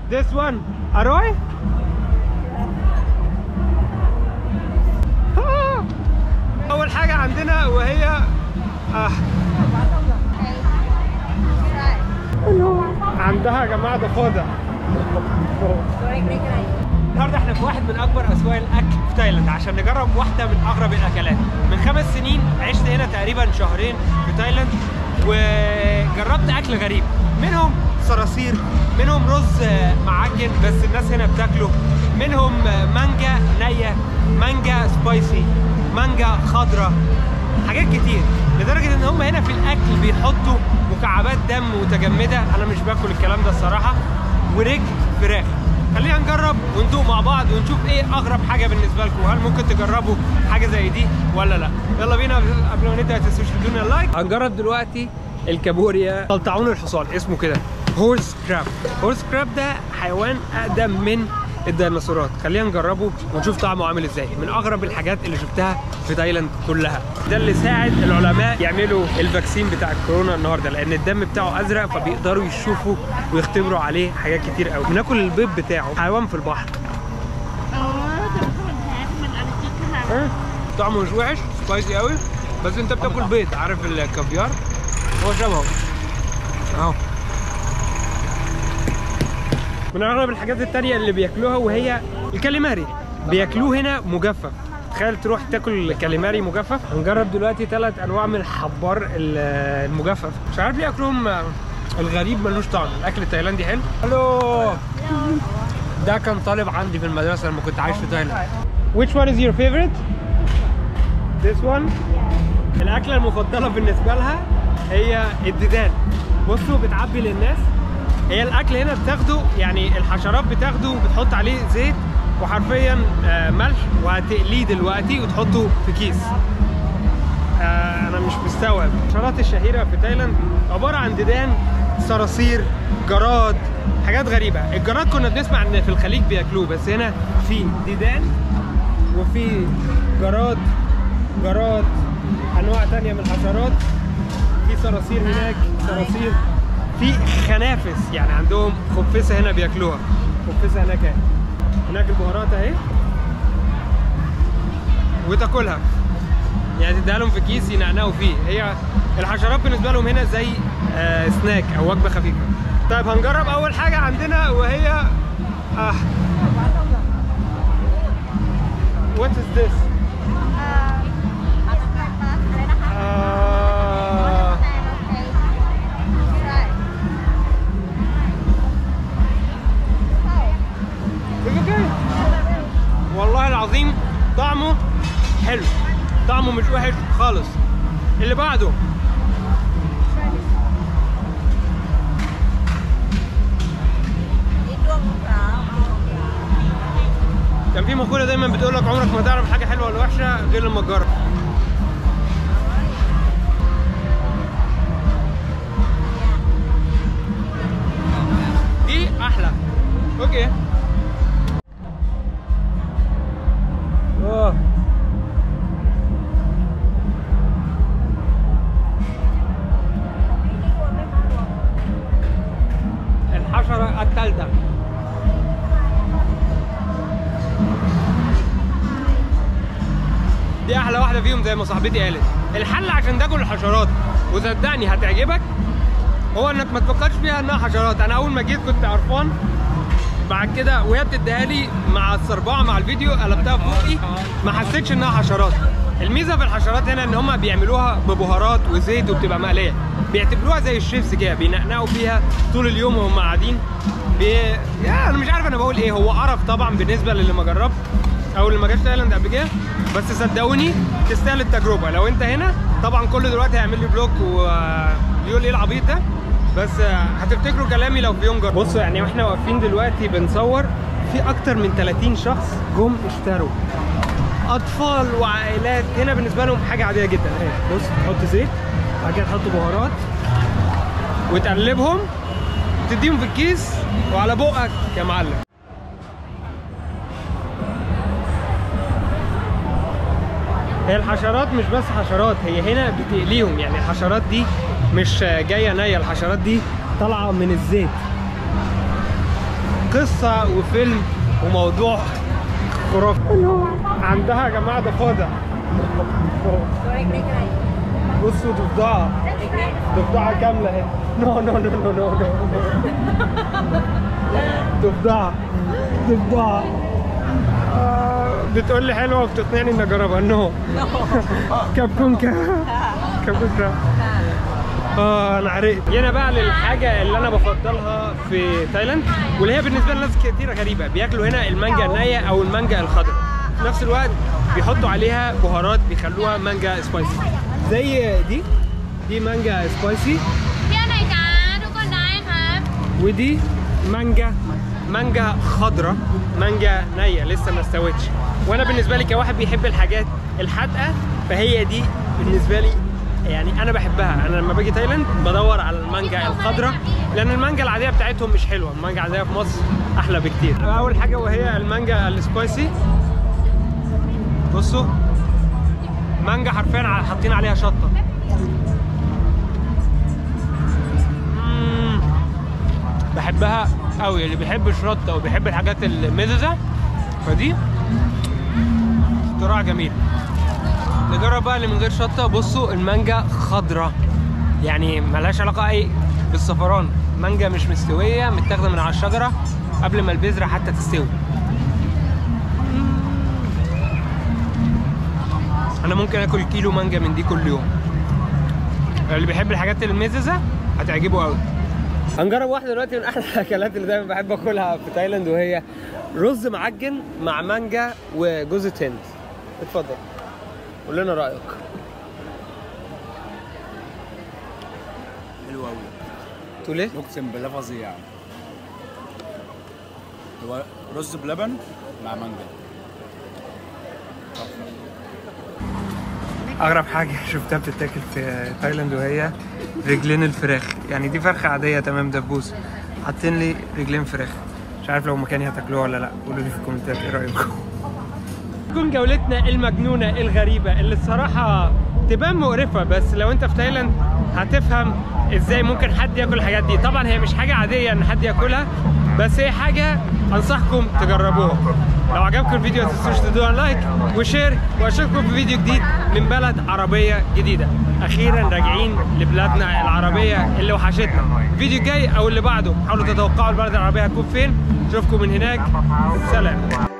This one, Aroy? آه. أول حاجة عندنا وهي آه. عندها يا جماعة ضفادع النهارده احنا في واحد من اكبر اسواق الاكل في تايلاند عشان نجرب واحده من اغرب الاكلات من خمس سنين عشت هنا تقريبا شهرين في تايلاند وجربت اكل غريب منهم صراصير منهم رز آه، معجن بس الناس هنا بتاكله منهم آه، مانجا نيه مانجا سبايسي مانجا خضراء حاجات كتير لدرجه ان هم هنا في الاكل بيحطوا مكعبات دم متجمده انا مش باكل الكلام ده الصراحه ورجل فراخ خلينا نجرب وندوق مع بعض ونشوف ايه اغرب حاجه بالنسبه لكم هل ممكن تجربوا حاجه زي دي ولا لا يلا بينا قبل ما نبدا ما تنسوش تدونا لايك هنجرب دلوقتي الكابوريا طلطعون الحصان اسمه كده هورس كراب هورس كراب ده حيوان اقدم من الديناصورات خلينا نجربه ونشوف طعمه عامل ازاي من اغرب الحاجات اللي شفتها في تايلاند كلها ده اللي ساعد العلماء يعملوا الفاكسين بتاع الكورونا النهارده لان الدم بتاعه ازرق فبيقدروا يشوفوا ويختبروا عليه حاجات كتير قوي بناكل البيض بتاعه حيوان في البحر เออแต่ถ้ามันแพ้มันอะไรจิกขนาด اه طعمه مش وحش سبايسي قوي بس انت بتاكل بيض عارف الكافيار هو شبهه اهو من اغرب الحاجات التانية اللي بياكلوها وهي الكاليماري بياكلوه هنا مجفف تخيل تروح تاكل كاليماري مجفف هنجرب دلوقتي ثلاث انواع من الحبار ال- المجفف مش عارف ليه اكلهم آه، الغريب ملوش طعم الاكل التايلاندي حلو الو ده كان طالب عندي في المدرسه لما كنت عايش في تايلاند Which one is your favorite? This one الأكلة المفضلة بالنسبة لها هي الديدان بصوا بتعبي للناس هي الأكل هنا بتاخده يعني الحشرات بتاخده وبتحط عليه زيت وحرفيا آه، ملح وهتقليه دلوقتي وتحطه في كيس آه، أنا مش مستوعب الحشرات الشهيرة في تايلاند عبارة عن ديدان صراصير جراد حاجات غريبة الجراد كنا بنسمع ان في الخليج بياكلوه بس هنا في ديدان وفي جراد جراد انواع تانية من الحشرات في صراصير هناك صراصير في خنافس يعني عندهم خفسه هنا بياكلوها خفسه هناك اهي هناك البهارات اهي وتاكلها يعني تديها لهم في كيس ينقنقوا فيه هي الحشرات بالنسبه لهم هنا زي آه سناك او وجبه خفيفه طيب هنجرب اول حاجه عندنا وهي آه. What is this? อะไรนะคะ آه. ใช่ It's okay. والله العظيم طعمه حلو طعمه مش وحش خالص اللي بعده كان في مقولة دايما بتقول لك عمرك ما تعرف حاجة حلوة ولا وحشة غير لما تجرب دي أحلى أوكي أوه. الحشرة الثالثة دي احلى واحده فيهم زي ما صاحبتي قالت الحل عشان تاكل الحشرات وصدقني هتعجبك هو انك ما تفكرش فيها انها حشرات انا اول ما جيت كنت قرفان بعد كده وهي بتديها لي مع الصربعه مع الفيديو قلبتها في بقي ما حسيتش انها حشرات الميزه في الحشرات هنا ان هم بيعملوها ببهارات وزيت وبتبقى مقليه بيعتبروها زي الشيبس كده بينقنقوا فيها طول اليوم وهم قاعدين بي... يا انا مش عارف انا بقول ايه هو قرف طبعا بالنسبه للي ما جرب او اللي ما جاش تايلاند قبل كده بس صدقوني تستاهل التجربه لو انت هنا طبعا كل دلوقتي هيعمل لي بلوك ويقول ايه العبيط ده بس هتفتكروا كلامي لو في يوم جرب بصوا يعني واحنا واقفين دلوقتي بنصور في اكتر من 30 شخص جم اشتروا اطفال وعائلات هنا بالنسبه لهم حاجه عاديه جدا اهي بص تحط زيت بعد كده تحط بهارات وتقلبهم تديهم في الكيس وعلى بقك يا معلم هي الحشرات مش بس حشرات هي هنا بتقليهم يعني الحشرات دي مش جايه نيه الحشرات دي طالعه من الزيت قصه وفيلم وموضوع خرافي عندها يا جماعه ضفادع بصوا ضفدعه ضفدعه كامله اهي نو نو نو نو نو نو ضفدعه ضفدعه آه، بتقول لي حلوه وبتقنعني اني اجربها نو كابكونكا كابكونكا اه انا عرقت جينا بقى للحاجه اللي انا بفضلها في تايلاند واللي هي بالنسبه لناس كتير غريبه بياكلوا هنا المانجا النيه او المانجا الخضراء في نفس الوقت بيحطوا عليها بهارات بيخلوها مانجا سبايسي زي دي دي مانجا سبايسي เที่ยวไหนจ๊ะทุกคนได้ครับ ودي مانجا مانجا خضراء مانجا نية لسه ما استوتش وانا بالنسبه لي كواحد بيحب الحاجات الحادقه فهي دي بالنسبه لي يعني انا بحبها انا لما باجي تايلاند بدور على المانجا الخضراء لان المانجا العاديه بتاعتهم مش حلوه المانجا العاديه في مصر احلى بكتير اول حاجه وهي المانجا السبايسي بصوا مانجا حرفيا ع- حاطين عليها شطه مم. بحبها قوي اللي بيحب الشطه وبيحب الحاجات المززه فدي اختراع جميل نجرب بقى اللي من غير شطه بصوا المانجا خضراء يعني ملهاش علاقه اي بالصفران مانجا مش مستويه متاخده من على الشجره قبل ما البذره حتى تستوي انا ممكن اكل كيلو مانجا من دي كل يوم اللي بيحب الحاجات المززه هتعجبه قوي هنجرب واحده دلوقتي من احلى الاكلات اللي دايما بحب اكلها في تايلاند وهي رز معجن مع مانجا وجوز هند اتفضل قول لنا رايك حلو قوي تقول ايه اقسم بالله فظيع هو رز بلبن مع مانجا اغرب حاجه شفتها بتتاكل في تايلاند وهي رجلين الفراخ يعني دي فرخه عاديه تمام دبوس حاطين لي رجلين فراخ مش عارف لو مكاني هتاكلوها ولا لا قولوا لي في الكومنتات ايه رايكم تكون جولتنا المجنونه الغريبه اللي الصراحه تبان مقرفه بس لو انت في تايلاند هتفهم ازاي ممكن حد ياكل الحاجات دي طبعا هي مش حاجه عاديه ان حد ياكلها بس هي حاجه انصحكم تجربوها لو عجبكم الفيديو ما تنسوش تدوها لايك وشير واشوفكم في فيديو جديد من بلد عربيه جديده اخيرا راجعين لبلادنا العربيه اللي وحشتنا الفيديو الجاي او اللي بعده حاولوا تتوقعوا البلد العربيه هتكون فين اشوفكم من هناك سلام